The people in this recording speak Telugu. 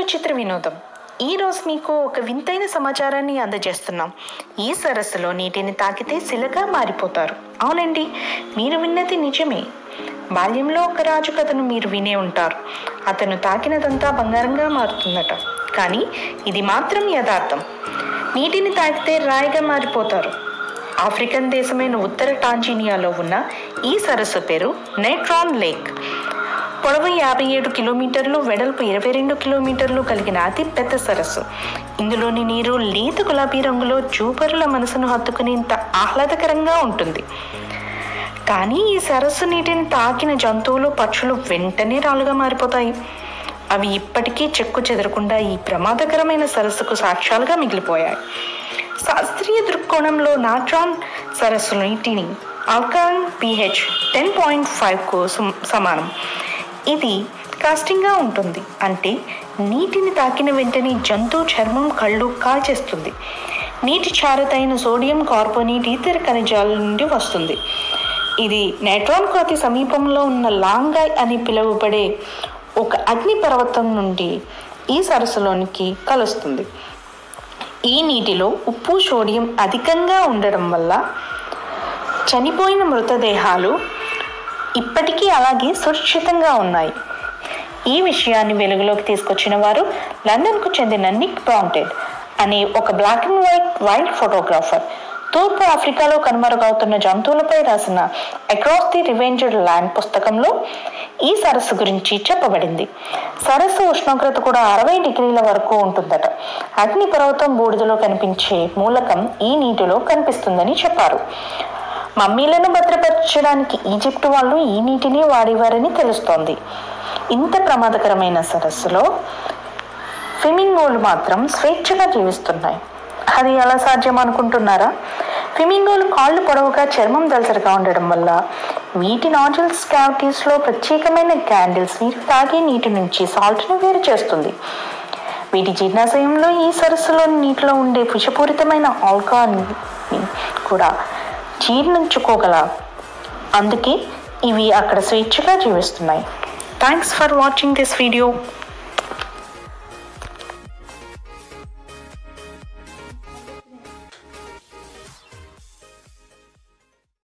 చిత్ర వినోదం ఈ రోజు మీకు ఒక వింతైన సమాచారాన్ని అందజేస్తున్నాం ఈ సరస్సులో నీటిని తాకితే శిలగా మారిపోతారు అవునండి మీరు విన్నది నిజమే బాల్యంలో ఒక రాజు కథను మీరు వినే ఉంటారు అతను తాకినదంతా బంగారంగా మారుతుందట కానీ ఇది మాత్రం యథార్థం నీటిని తాకితే రాయిగా మారిపోతారు ఆఫ్రికన్ దేశమైన ఉత్తర టాంజీనియాలో ఉన్న ఈ సరస్సు పేరు నైట్రాన్ లేక్ పొడవు యాభై ఏడు కిలోమీటర్లు వెడల్పు ఇరవై రెండు కిలోమీటర్లు కలిగిన అతి పెద్ద సరస్సు ఇందులోని నీరు లేత గులాబీ రంగులో చూపరుల మనసును హత్తుకునేంత ఆహ్లాదకరంగా ఉంటుంది కానీ ఈ సరస్సు నీటిని తాకిన జంతువులు పక్షులు వెంటనే రాళ్ళుగా మారిపోతాయి అవి ఇప్పటికీ చెక్కు చెదరకుండా ఈ ప్రమాదకరమైన సరస్సుకు సాక్ష్యాలుగా మిగిలిపోయాయి శాస్త్రీయ దృక్కోణంలో నాట్రాన్ సరస్సు నీటిని ఆల్కహాల్ పిహెచ్ టెన్ పాయింట్ ఫైవ్కు సమానం ఇది కాస్టింగ్గా ఉంటుంది అంటే నీటిని తాకిన వెంటనే జంతువు చర్మం కళ్ళు కాల్చేస్తుంది నీటి చారతైన సోడియం కార్బోనేట్ ఇతర ఖనిజాల నుండి వస్తుంది ఇది నైట్రాన్కు అతి సమీపంలో ఉన్న లాంగాయ్ అని పిలువబడే ఒక అగ్ని పర్వతం నుండి ఈ సరస్సులోనికి కలుస్తుంది ఈ నీటిలో ఉప్పు సోడియం అధికంగా ఉండడం వల్ల చనిపోయిన మృతదేహాలు ఇప్పటికీ అలాగే సురక్షితంగా ఉన్నాయి ఈ విషయాన్ని వెలుగులోకి తీసుకొచ్చిన వారు లండన్కు చెందిన నిక్ బ్రాంటెడ్ అనే ఒక black and white wild photographer తూర్పు ఆఫ్రికాలో కనుమరుగవుతున్న జంతువులపై రాసిన అక్రాస్ ది రివెంజ్డ్ ల్యాండ్ పుస్తకంలో ఈ సరస్సు గురించి చెప్పబడింది సరస్సు ఉష్ణోగ్రత కూడా అరవై డిగ్రీల వరకు ఉంటుందట అగ్ని పర్వతం బూడిదలో కనిపించే మూలకం ఈ నీటిలో కనిపిస్తుందని చెప్పారు మమ్మీలను భద్రపరచడానికి ఈజిప్ట్ వాళ్ళు ఈ నీటిని వాడేవారని తెలుస్తోంది ఇంత ప్రమాదకరమైన సరస్సులో ఫిమింగోలు మాత్రం స్వేచ్ఛగా జీవిస్తున్నాయి అది ఎలా సాధ్యం అనుకుంటున్నారా ఫిమింగోలు కాళ్ళు పొడవుగా చర్మం దలసరిగా ఉండడం వల్ల వీటి నాజిల్స్ క్యావిటీస్లో ప్రత్యేకమైన క్యాండిల్స్ నీరు తాగే నీటి నుంచి సాల్ట్ను వేరు చేస్తుంది వీటి జీర్ణాశయంలో ఈ సరస్సులోని నీటిలో ఉండే విషపూరితమైన ఆల్కహాల్ని కూడా జీర్ణించుకోగల అందుకే ఇవి అక్కడ స్వేచ్ఛగా జీవిస్తున్నాయి thanks for watching this video